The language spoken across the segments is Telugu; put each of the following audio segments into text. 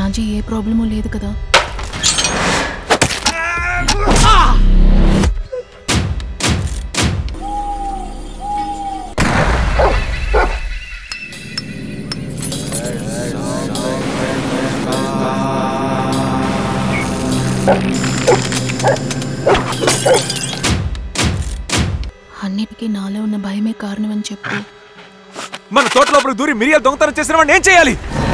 రాజీ ఏ ప్రాబ్లము లేదు కదా అన్నిటికీ నాలో ఉన్న భయమే కారణమని చెప్పు మన తోట లోపలికి దూరి మిరియాలు దొంగతనం చేసిన వాడిని ఏం చేయాలి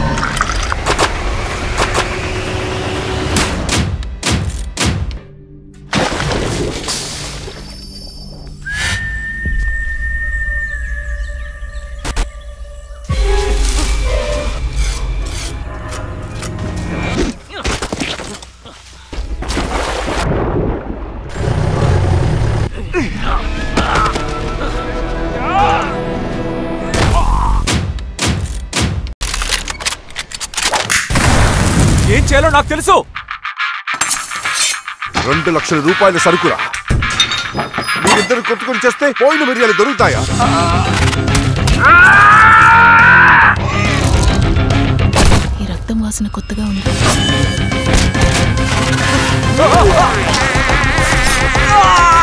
ఏం చేయాలో నాకు తెలుసు రెండు లక్షల రూపాయల సరుకురా మీరిద్దరు కొట్టుకొని చేస్తే పోయిన మిరియాలు దొరుకుతాయా ఈ రక్తం వాసన కొత్తగా ఉంది ఆ!